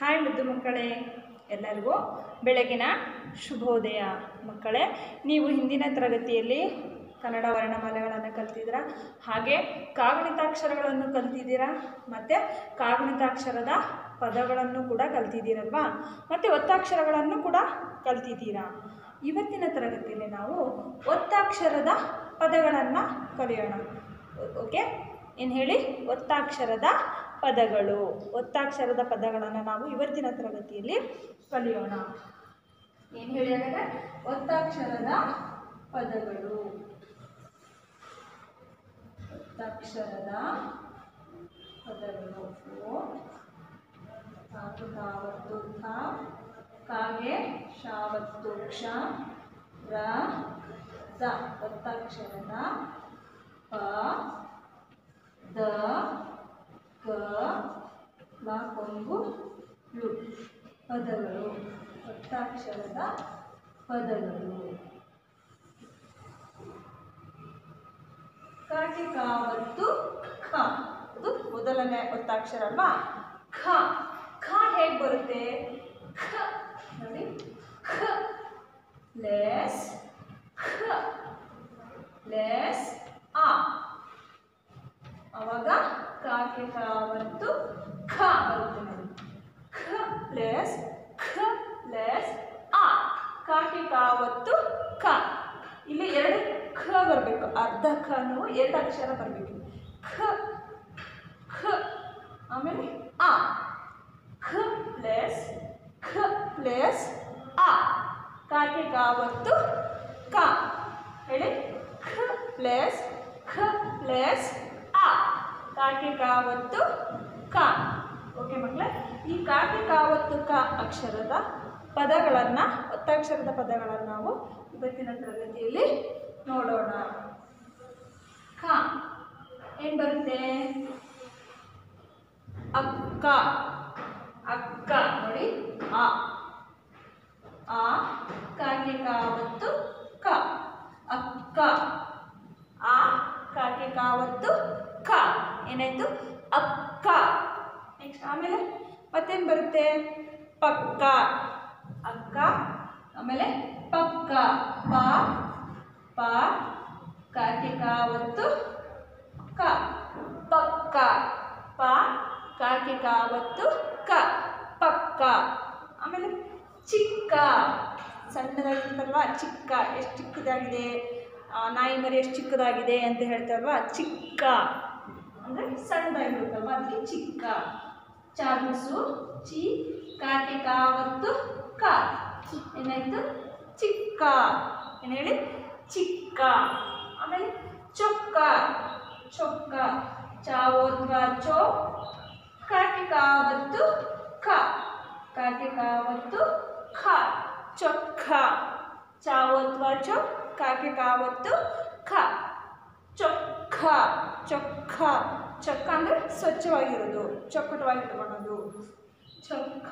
Hi ಮುದ್ದು ಮಕ್ಕಳೇ ಎಲ್ಲರಿಗೂ ಬೆಳಗಿನ ಶುಭೋದಯ ಮಕ್ಕಳೇ ನೀವು ಹಿಂದಿನ ತರಗತಿಯಲ್ಲಿ ಕನ್ನಡ ವರ್ಣಮಾಲೆಗಳನ್ನು ಕಲ್ತಿದ್ದೀರಾ ಹಾಗೆ ಕಾಗುಣಿತಾಕ್ಷರಗಳನ್ನು ಕಲ್ತಿದ್ದೀರಾ ಮತ್ತು ಕಾಗುಣಿತಾಕ್ಷರದ ಪದಗಳನ್ನು ಕೂಡ ಕಲ್ತಿದ್ದೀರಲ್ವಾ ಮತ್ತು ಒತ್ತಾಕ್ಷರಗಳನ್ನು ಕೂಡ ಕಲ್ತಿದ್ದೀರಾ ಇವತ್ತಿನ ತರಗತಿಯಲ್ಲಿ ನಾವು ಒತ್ತಾಕ್ಷರದ ಪದಗಳನ್ನು ಕಲಿಯೋಣ ಓಕೆ ಏನು ಹೇಳಿ ಒತ್ತಾಕ್ಷರದ ಪದಗಳು ಒತ್ತಾಕ್ಷರದ ಪದಗಳನ್ನು ನಾವು ಇವತ್ತಿನ ತರಗತಿಯಲ್ಲಿ ಕಲಿಯೋಣ ಏನು ಹೇಳಿ ಹಾಗಾದ್ರೆ ಒತ್ತಾಕ್ಷರದ ಪದಗಳು ಒತ್ತಾಕ್ಷರದ ಪದಗಳು ಓ ಸಾಕು ತಾವತ್ತು ಥ ಕಾಗೆ ಶಾವತ್ತು ಕ್ಷ ರ ದ ಒತ್ತಾಕ್ಷರದ ಪ ದ ಗ ಲ ಕೊಂಬು ಳು ಪದಗಳು ಒತ್ತಾಕ್ಷರದ ಪದಗಳು ಕಾಗೆ ಕಾವತ್ತು ಖ ಇದು ಮೊದಲನೇ ಒತ್ತಾಕ್ಷರ ಅಲ್ವಾ ಖ ಖ ಹೇಗೆ ಬರುತ್ತೆ ಖ ನೋಡಿ ಖ ಲೆಸ್ ಖ ಲೆಸ್ ಆ ಅವಾಗ ಕಾಕೆ ಕಾವತ್ತು ಖ ಬರುತ್ತೆ ನೋಡಿ ಖ ಪ್ಲಸ್ ಖ ಪ್ಲಸ್ ಆ ಕಾಕೆ ಕಾವತ್ತು ಖ ಇಲ್ಲಿ ಎರಡು ಖ ಬರಬೇಕು ಅರ್ಧ ಖನು ಎರಡು ಅಕ್ಷರ ಬರಬೇಕು ಖ ಖ ಆಮೇಲೆ ಆ ಖ ಪ್ಲಸ್ ಖ ಪ್ಲಸ್ ಆ ಕಾಕೆ ಕಾವತ್ತು ಕ ಹೇಳಿ ಖ ಪ್ಲಸ್ ಖ ಪ್ಲಸ್ ಆ ಕಾಕೆ ಕಾವತ್ತು ಕ ಓಕೆ ಮಕ್ಕಳೇ ಈ ಕಾಕೆ ಕಾವತ್ತು ಕ ಅಕ್ಷರದ ಪದಗಳನ್ನು ಒತ್ತಾಕ್ಷರದ ಪದಗಳನ್ನು ನಾವು ಇವತ್ತಿನ ತರಗತಿಯಲ್ಲಿ ನೋಡೋಣ ಕ ಏನು ಬರುತ್ತೆ ಅಕ್ಕ ಅಕ್ಕ ನೋಡಿ ಆ ಆ ಕಾಗೆ ಕಾವತ್ತು ಕ ಅಕ್ಕ ಆ ಕಾಗೆ ಕಾವತ್ತು ಕ ಏನಾಯ್ತು ಅಕ್ಕ ನೆಕ್ಸ್ಟ್ ಆಮೇಲೆ ಮತ್ತೇನು ಬರುತ್ತೆ ಪಕ್ಕ ಅಕ್ಕ ಆಮೇಲೆ ಪಕ್ಕ ಪ ಪ ಕಾಗೆ ಕಾವತ್ತು ಕ ಪಕ್ಕ ಪ ಕಾಗೆ ಕಾವತ್ತು ಕ ಪಕ್ಕ ಆಮೇಲೆ ಚಿಕ್ಕ ಸಣ್ಣದಾಗಿರ್ತಲ್ವಾ ಚಿಕ್ಕ ಎಷ್ಟು ಚಿಕ್ಕದಾಗಿದೆ ಆ, ನಾಯಿ ಮರಿ ಎಷ್ಟು ಚಿಕ್ಕದಾಗಿದೆ ಅಂತ ಹೇಳ್ತಾರಲ್ವಾ ಚಿಕ್ಕ ಅಂದರೆ ಸಣ್ಣದಾಗಿರುತ್ತಲ್ವ ಅದಕ್ಕೆ ಚಿಕ್ಕ ಚಾಗುಸು ಚಿ ಕಾಕೆ ಕಾವತ್ತು ಕ ಏನಾಯ್ತು ಚಿಕ್ಕ ಏನು ಹೇಳಿ ಚಿಕ್ಕ ಆಮೇಲೆ ಚೊಕ್ಕ ಚೊಕ್ಕ ಚಾವೋದ್ವ ಚೋ ಕಾಕೆ ಕಾವತ್ತು ಖ ಕಾಕೆ ಕಾವತ್ತು ಖ ಚೊಕ್ಕ ಚಾವೋದ್ವ ಚೋ ಕಾಕೆ ಕಾವತ್ತು ಖ ಚೊಕ್ಕ ಚೊಕ್ಕ ಚೊಕ್ಕ ಅಂದರೆ ಸ್ವಚ್ಛವಾಗಿರೋದು ಚೊಕ್ಕಟವಾಗಿಟ್ಕೊಳ್ಳೋದು ಚೊಕ್ಕ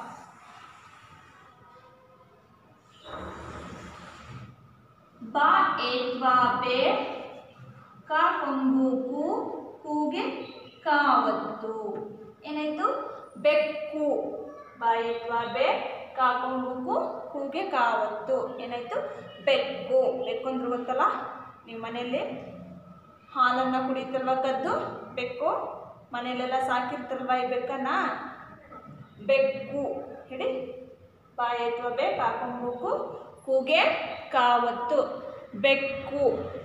ಬಾ ಏತ್ವಾ ಬೇ ಕಾ ಕೊಂಬು ಕು ಕೂಗೆ ಕಾವತ್ತು ಏನಾಯ್ತು ಬೆಕ್ಕು ಬಾ ಏತ್ವಾ ಬೇ ಕಾ ಕೊಂಬು ಕು ಕೂಗೆ ಕಾವತ್ತು ಏನಾಯ್ತು ಬೆಕ್ಕು ಬೆಕ್ಕು ಅಂದ್ರೆ ಗೊತ್ತಲ್ಲ ನೀವು ಮನೆಯಲ್ಲಿ ಹಾಲನ್ನು ಕುಡಿತಲ್ವ ಕದ್ದು ಬೆಕ್ಕು ಮನೆಯಲ್ಲೆಲ್ಲ ಸಾಕಿರ್ತಲ್ವ ಈ ಬೆಕ್ಕನ್ನ ಬೆಕ್ಕು ಹೇಳಿ ಬಾಯಿ ಅಥವಾ ಬೇಕ್ ಹಾಕೊಂಡ್ಬೇಕು ಕೂಗೆ ಕಾವತ್ತು ಬೆಕ್ಕು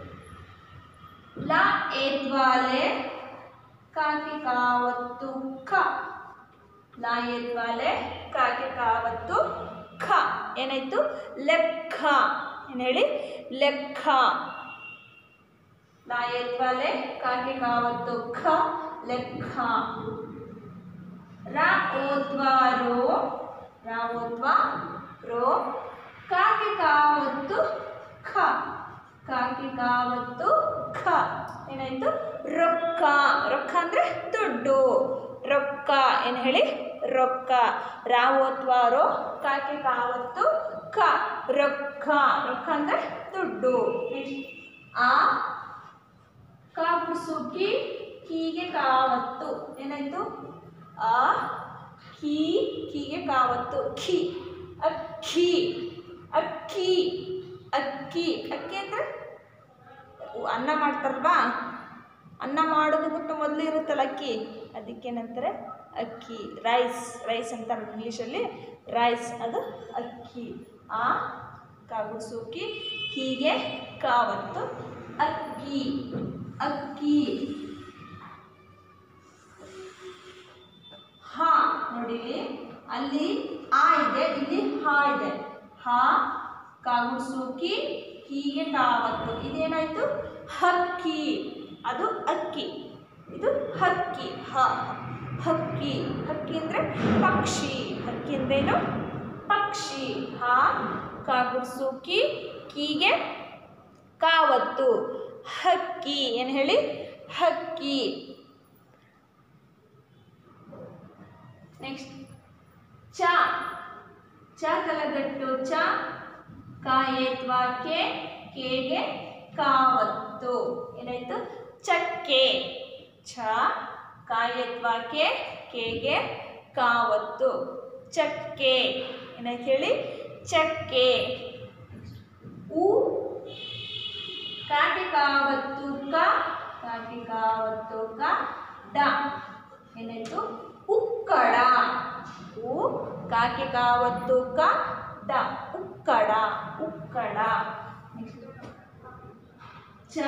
ಲ ಏತ್ವಾಲೆ ಕಾಕಿ ಕಾವತ್ತು ಖ ಲ ಏತ್ವಾಲೆ ಕಾಕಿ ಕಾವತ್ತು ಖ ಏನಾಯ್ತು ಲೆಕ್ಕ ಏನು ಹೇಳಿ ಲೆಕ್ಕ ಲ ಏತ್ವಾಲೆ ಕಾಕಿ ಕಾವತ್ತು ಖ ಲೆಕ್ಕ ರ ಓದ್ವಾ ರೋ ರ ಓದ್ವಾ ರೋ ಕಾಕಿ ಕಾವತ್ತು ಖ ಕಾಕಿ ಕಾವತ್ತು ಖ ಏನಾಯ್ತು ರೊಕ್ಕ ರೊಕ್ಕ ಅಂದರೆ ದುಡ್ಡು ರೊಕ್ಕ ಏನು ಹೇಳಿ ರೊಕ್ಕ ರಾ ಓದ್ವಾ ರೋ ಕಾಕಿ ಕಾವತ್ತು ಖ ರೊಕ್ಕ ರೊಕ್ಕ ಅಂದರೆ ದುಡ್ಡು ನೆಕ್ಸ್ಟ್ ಆ ಕಾಪುಸುಕಿ ಹೀಗೆ ಕಾವತ್ತು ಏನಾಯ್ತು ಆ ಕೀ ಕೀಗೆ ಕಾವತ್ತು ಖಿ ಅಕ್ಕಿ ಅಕ್ಕಿ ಅಕ್ಕಿ ಅಕ್ಕಿ ಅಂದರೆ ಅನ್ನ ಮಾಡ್ತಾರಲ್ವಾ ಅನ್ನ ಮಾಡೋದು ಬಿಟ್ಟು ಮೊದಲು ಇರುತ್ತಲ್ಲ ಅಕ್ಕಿ ಅದಕ್ಕೇನಂತಾರೆ ಅಕ್ಕಿ ರೈಸ್ ರೈಸ್ ಅಂತಾರೆ ಇಂಗ್ಲೀಷಲ್ಲಿ ರೈಸ್ ಅದು ಅಕ್ಕಿ ಆ ಕಾಗುಡ್ಸುಕಿ ಕೀಗೆ ಕಾವತ್ತು ಅಕ್ಕಿ ಅಕ್ಕಿ ಹಾ ನೋಡಿ ಅಲ್ಲಿ ಆ ಇದೆ ಇಲ್ಲಿ ಹಾ ಇದೆ ಹಾ ಕಾಗುಡ್ಸುಕಿ ಹೀಗೆ ಕಾವತ್ತು ಇದೇನಾಯ್ತು ಹಕ್ಕಿ ಅದು ಅಕ್ಕಿ ಇದು ಹಕ್ಕಿ ಹ ಹಕ್ಕಿ ಹಕ್ಕಿ ಅಂದರೆ ಪಕ್ಷಿ ಹಕ್ಕಿ ಅಂದ್ರೇನು ಪಕ್ಷಿ ಹಾ ಕಾಗುಡ್ಸುಕಿ ಕೀಗೆ ಕಾವತ್ತು ಹಕ್ಕಿ ಏನು ಹೇಳಿ ಹಕ್ಕಿ ನೆಕ್ಸ್ಟ್ ಚ ಚ ತಲಗಟ್ಟು ಚ ಕಾಯೇತ್ವಾ ಕೆ ಕೆಗೆ ಕಾವತ್ತು ಏನಾಯ್ತು ಚಕ್ಕೆ ಛ ಕಾಯತ್ವಾ ಕೆ ಕೆಗೆ ಕಾವತ್ತು ಚಕ್ಕೆ ಏನಾಯ್ತು ಹೇಳಿ ಚಕ್ಕೆ ಉ ಕಾಗೆ ಕಾವತ್ತು ಕ ಕಾಗೆ ಕಾವತ್ತು ಕ ಡ ಏನಾಯ್ತು ಉಕ್ಕಡ ಉ ಕಾಗೆ ಕಾವತ್ತು ಕ ಡ ಉಕ್ಕಡ ಉಕ್ಕಡ Next. ಚ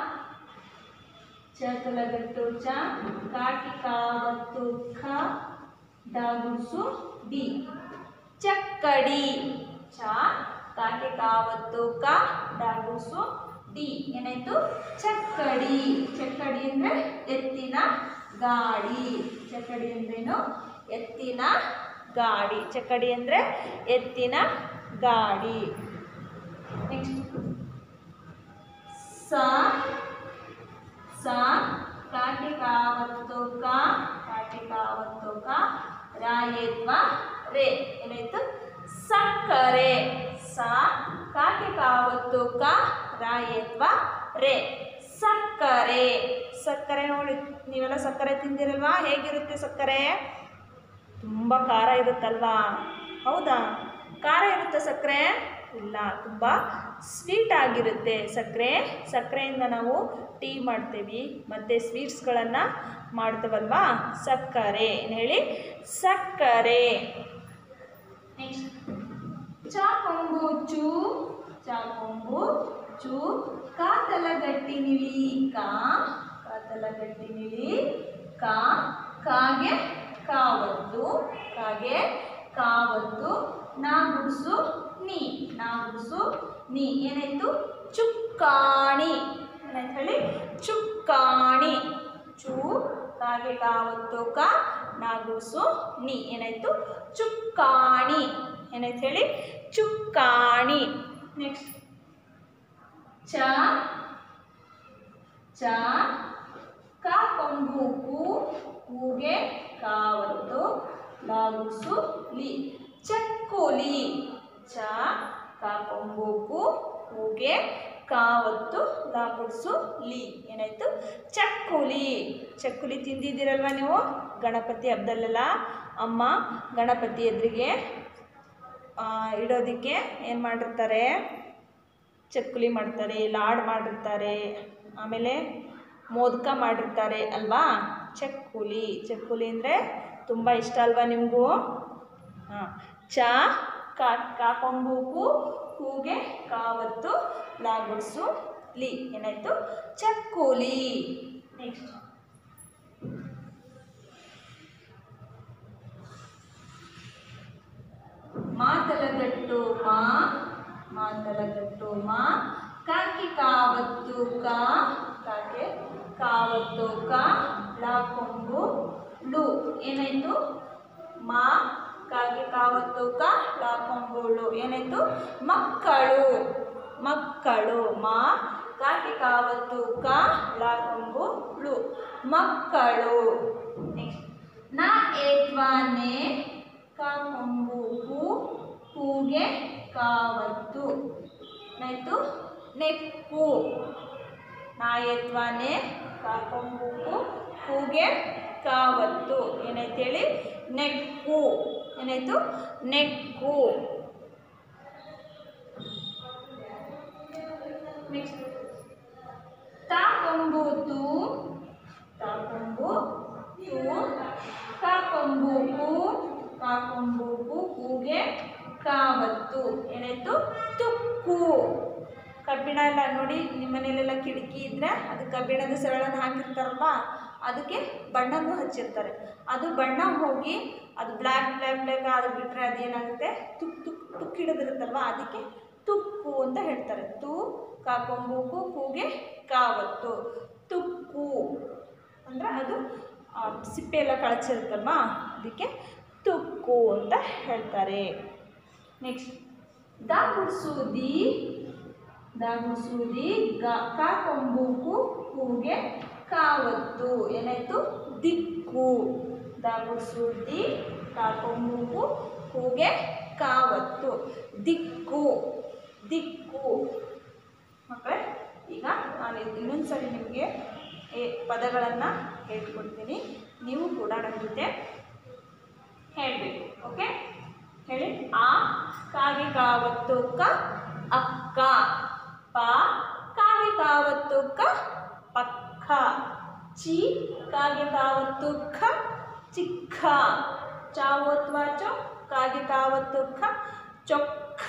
ಚ ತಲಗಟ್ಟು ಚ ಕಾಕಿ ಕಾವತ್ತು ಖ ಡಾಗುಸು ಡಿ ಚಕ್ಕಡಿ ಚ ಕಾಕೆ ಕಾವತ್ತು ಕ ಡಾಗುಸು ಡಿ ಏನಾಯ್ತು ಚಕ್ಕಡಿ ಚಕ್ಕಡಿ ಅಂದರೆ ಎತ್ತಿನ ಗಾಡಿ ಚಕ್ಕಡಿ ಅಂದ್ರೇನು ಎತ್ತಿನ ಗಾಡಿ ಚಕ್ಕಡಿ ಅಂದರೆ ಎತ್ತಿನ ಗಾಡಿ ನೆಕ್ಸ್ಟ್ ಸ ಸ ಕಾಕೆ ಕಾವತ್ತು ಕ ಕಾಕೆ ಕಾವತ್ತು ಕ ರಾಯೇತ್ವ ರೇ ಏನಾಯ್ತು ಸಕ್ಕರೆ ಸ ಕಾಕೆ ಕಾವತ್ತು ಕ ರಾಯೇತ್ವ ರೇ ಸಕ್ಕರೆ ಸಕ್ಕರೆ ನೋಡಿ ನೀವೆಲ್ಲ ಸಕ್ಕರೆ ತಿಂದಿರಲ್ವಾ ಹೇಗಿರುತ್ತೆ ಸಕ್ಕರೆ ತುಂಬ ಖಾರ ಇರುತ್ತಲ್ವಾ ಹೌದಾ ಖಾರ ಇರುತ್ತೆ ಸಕ್ಕರೆ ಇಲ್ಲ ತುಂಬ ಸ್ವೀಟ್ ಆಗಿರುತ್ತೆ ಸಕ್ಕರೆ ಸಕ್ಕರೆಯಿಂದ ನಾವು ಟೀ ಮಾಡ್ತೀವಿ ಮತ್ತು ಸ್ವೀಟ್ಸ್ಗಳನ್ನು ಮಾಡ್ತೀವಲ್ವಾ ಸಕ್ಕರೆ ಏನು ಹೇಳಿ ಸಕ್ಕರೆ ನೆಕ್ಸ್ಟ್ ಚಾಕೊಂಬು ಚೂ ಚಾಕೊಂಬು ಚೂ ಕಾತಲಗಟ್ಟಿ ನಿಳಿ ಕಾ ಕಾತಲಗಟ್ಟಿ ನಿಳಿ ಕಾ ಕಾಗೆ ಕಾವತ್ತು ಕಾಗೆ ಕಾವತ್ತು ನಾಗುಡ್ಸು ನೀ ನಾಗುಡ್ಸು ನೀ ಏನಾಯ್ತು ಚುಕ್ಕಾಣಿ ಏನಾಯ್ತು ಹೇಳಿ ಚುಕ್ಕಾಣಿ ಚೂ ಕಾಗೆ ಕಾವತ್ತು ಕ ನಾಗುಡ್ಸು ನೀ ಏನಾಯ್ತು ಚುಕ್ಕಾಣಿ ಏನಾಯ್ತು ಹೇಳಿ ಚುಕ್ಕಾಣಿ ನೆಕ್ಸ್ಟ್ ಚ ಚ ಕ ಕೊಂಬು ಕು ಕೂಗೆ ಕಾವತ್ತು ಲಾಗುಸು ಲಿ ಚಕ್ಕುಲಿ ಚ ಕ ಕೊಂಬು ಕು ಕೂಗೆ ಕಾವತ್ತು ಲಾಗುಡ್ಸು ಲಿ ಏನಾಯ್ತು ಚಕ್ಕುಲಿ ಚಕ್ಕುಲಿ ತಿಂದಿದ್ದೀರಲ್ವ ನೀವು ಗಣಪತಿ ಹಬ್ಬದಲ್ಲೆಲ್ಲ ಅಮ್ಮ ಗಣಪತಿ ಎದುರಿಗೆ ಇಡೋದಕ್ಕೆ ಏನು ಮಾಡಿರ್ತಾರೆ ಚಕ್ಕುಲಿ ಮಾಡ್ತಾರೆ ಲಾಡ್ ಮಾಡಿರ್ತಾರೆ ಆಮೇಲೆ ಮೋದಕ ಮಾಡಿರ್ತಾರೆ ಅಲ್ವಾ ಚಕ್ಕುಲಿ ಚಕ್ಕುಲಿ ಅಂದರೆ ತುಂಬ ಇಷ್ಟ ಅಲ್ವಾ ನಿಮಗೂ ಹಾಂ ಚ ಕಾ ಕಾಕೊಂಬೂಕು ಕೂಗೆ ಕಾವತ್ತು ಲಾಗುಡ್ಸು ಲಿ ಏನಾಯಿತು ಚಕ್ಕುಲಿ ನೆಕ್ಸ್ಟ್ ಮಾತಲಗಟ್ಟು ಮಾ ಮಾತಲಗಟ್ಟು ಮಾ ಕಾಕಿ ಕಾವತ್ತು ಕಾ ಕಾಕೆ ಕಾವತ್ತು ಕಾ ಲಾಕೊಂಬು ಲು ಏನಾಯ್ತು ಮಾ ಕಾಗೆ ಕಾವತ್ತು ಕ ಲಾಕೊಂಬು ಲು ಏನಾಯ್ತು ಮಕ್ಕಳು ಮಕ್ಕಳು ಮಾ ಕಾಗೆ ಕಾವತ್ತು ಕ ಲಾಕೊಂಬು ಲು ಮಕ್ಕಳು ನೆಕ್ಸ್ಟ್ ನ ಏತ್ವಾನೆ ಕಾಕೊಂಬು ಹೂ ಹೂಗೆ ಕಾವತ್ತು ಏನಾಯ್ತು ನೆಕ್ಕು ನಾಯತ್ವಾನೆ ಕಾಕೊಂಬುಕು ಹೂಗೆ ಕಾವತ್ತು ಏನೈತೆ ಹೇಳಿ ನೆಕ್ಕು ಏನಾಯಿತು ನೆಕ್ಕು ನೆಕ್ಸ್ಟ್ ತಾ ಕೊಂಬು ತು ತಾ ಕೊಂಬು ತು ಕಾ ಕೊಂಬು ಕು ಕಾ ಕೊಂಬು ಕು ಕೂಗೆ ಕಾವತ್ತು ಏನಾಯ್ತು ತುಕ್ಕು ಕಬ್ಬಿಣ ಎಲ್ಲ ನೋಡಿ ನಿಮ್ಮ ಮನೇಲೆಲ್ಲ ಕಿಟಕಿ ಇದ್ದರೆ ಅದು ಕಬ್ಬಿಣದ ಸರಳನ್ನು ಹಾಕಿರ್ತಾರಲ್ವ ಅದಕ್ಕೆ ಬಣ್ಣನೂ ಹಚ್ಚಿರ್ತಾರೆ ಅದು ಬಣ್ಣ ಹೋಗಿ ಅದು ಬ್ಲ್ಯಾಕ್ ಬ್ಲ್ಯಾಕ್ ಬ್ಲ್ಯಾಕ್ ಅದು ಬಿಟ್ಟರೆ ಅದೇನಾಗುತ್ತೆ ತುಕ್ ತುಕ್ ತುಕ್ ಹಿಡಿದಿರುತ್ತಲ್ವ ಅದಕ್ಕೆ ತುಕ್ಕು ಅಂತ ಹೇಳ್ತಾರೆ ತು ಕಾಕೊಂಬೂಕು ಕೂಗೆ ಕಾವತ್ತು ತುಕ್ಕು ಅಂದರೆ ಅದು ಆ, ಸಿಪ್ಪೆ ಎಲ್ಲ ಕಳಚಿರುತ್ತಲ್ವ ಅದಕ್ಕೆ ತುಕ್ಕು ಅಂತ ಹೇಳ್ತಾರೆ ನೆಕ್ಸ್ಟ್ ದ ಗುಡ್ಸೂದಿ ದ ಗುಡ್ಸೂದಿ ಗ ಕಾ ಕೊಂಬೂಕು ಕೂಗೆ ಕಾವತ್ತು ಏನಾಯಿತು ದಿಕ್ಕು ದ ಗುಡ್ಸೂದಿ ಕಾ ಕೊಂಬೂಕು ಕೂಗೆ ಕಾವತ್ತು ದಿಕ್ಕು ದಿಕ್ಕು ಮಕ್ಕಳೇ ಈಗ ನಾನು ಇನ್ನೊಂದು ಸರಿ ನಿಮಗೆ ಪದಗಳನ್ನು ಹೇಳ್ಕೊಡ್ತೀನಿ ನೀವು ಕೂಡ ನನ್ನ ಜೊತೆ ಹೇಳಬೇಕು ಓಕೆ ಹೇಳಿ ಆ ಕಾಗೆ ಕಾವತ್ತು ಕ ಅಕ್ಕ ಪ ಕಾಗೆ ಕಾವತ್ತು ಕ ಪಕ್ಕ ಚಿ ಕಾಗೆ ಕಾವತ್ತು ಖ ಚಿಕ್ಕ ಚಾವೋತ್ವಾ ಚೊ ಕಾಗೆ ಕಾವತ್ತು ಖ ಚೊಕ್ಕ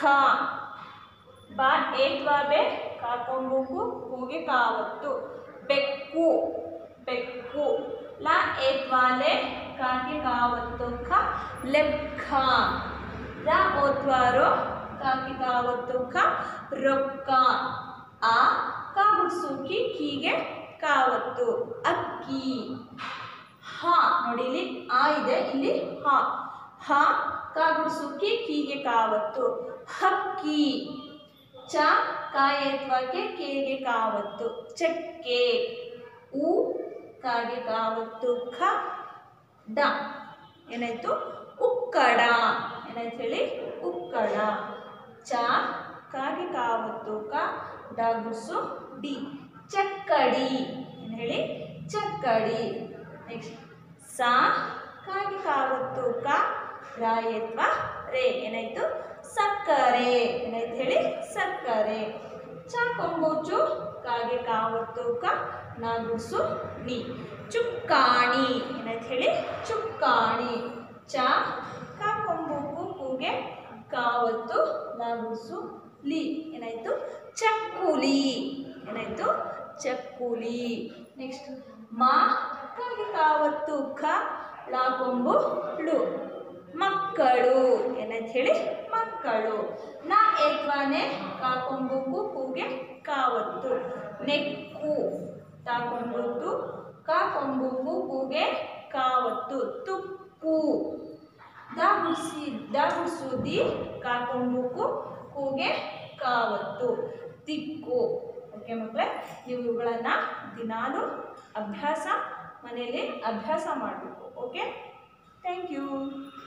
ಬಾ ಏತ್ವಾ ಬೆ ಕಾಕೊಂಬುಕು ಕೂಗೆ ಕಾವತ್ತು ಬೆಕ್ಕು ಬೆಕ್ಕು ಲ ಏತ್ವಾಲೆ ಕಾಗೆ ಕಾವತ್ತು ಖ ಲೆಕ್ಕ ರ ಓತ್ವಾರೋ ಕಾಗೆ ಕಾವತ್ತು ಖ ರೊಕ್ಕ ಆ ಕಾಗುಡ್ಸುಕಿ ಕೀಗೆ ಕಾವತ್ತು ಅಕ್ಕಿ ಹ ನೋಡಿ ಇಲ್ಲಿ ಆ ಇದೆ ಇಲ್ಲಿ ಹ ಹ ಕಾಗುಡ್ಸುಕಿ ಕೀಗೆ ಕಾವತ್ತು ಹಕ್ಕಿ ಚ ಕಾಯತ್ವಕ್ಕೆ ಕೇಗೆ ಕಾವತ್ತು ಚಕ್ಕೆ ಉ ಕಾಗೆ ಕಾವತ್ತು ಖ ಡ ಏನಾಯ್ತು ಉಕ್ಕಡ ಏನಾಯ್ತು ಹೇಳಿ ಉಕ್ಕಡ ಚ ಕಾಗೆ ಕಾವತ್ತು ಕ ಡಗುಸು ಡಿ ಚಕ್ಕಡಿ ಏನು ಹೇಳಿ ಚಕ್ಕಡಿ ನೆಕ್ಸ್ಟ್ ಸಾ ಕಾಗೆ ಕಾವತ್ತು ಕ ರಾಯತ್ವ ರೇ ಏನಾಯ್ತು ಸಕ್ಕರೆ ಏನಾಯ್ತು ಹೇಳಿ ಸಕ್ಕರೆ ಚ ಕೊಂಬುಚು ಕಾಗೆ ಕಾವತ್ತು ಕ ನಾಗುಸು ನಿ ಚುಕ್ಕಾಣಿ ಏನಾಯ್ತು ಹೇಳಿ ಚುಕ್ಕಾಣಿ ಚ ಕ ಕೊಂಬುಕು ಕೂಗೆ ಕಾವತ್ತು ನಾಗುಸು ಲಿ ಏನಾಯ್ತು ಚಕ್ಕುಲಿ ಏನಾಯ್ತು ಚಕ್ಕುಲಿ ನೆಕ್ಸ್ಟ್ ಮಾ ಕಾಗೆ ಕಾವತ್ತು ಖ ಲಾಕೊಂಬು ಳು ಮಕ್ಕಳು ಏನಂತ ಹೇಳಿ ಮಕ್ಕಳು ನ ಏತ್ವಾನೆ ಕಾಕೊಂಬುಕು ಕೂಗೆ ಕಾವತ್ತು ನೆಕ್ಕು ತಾಕೊಂಬುತ್ತು ಕಾಕೊಂಬುಕು ಕೂಗೆ ಕಾವತ್ತು ತುಕ್ಕು ದ ಹುಸಿ ದ ಹುಸುದಿ ಕಾಕೊಂಬುಕು ಕೂಗೆ ಕಾವತ್ತು ದಿಕ್ಕು ಓಕೆ ಮಕ್ಕಳೇ ನೀವು ಇವುಗಳನ್ನು ದಿನಾಲು ಅಭ್ಯಾಸ ಮನೆಯಲ್ಲಿ ಅಭ್ಯಾಸ ಮಾಡಬೇಕು ಓಕೆ ಥ್ಯಾಂಕ್ ಯು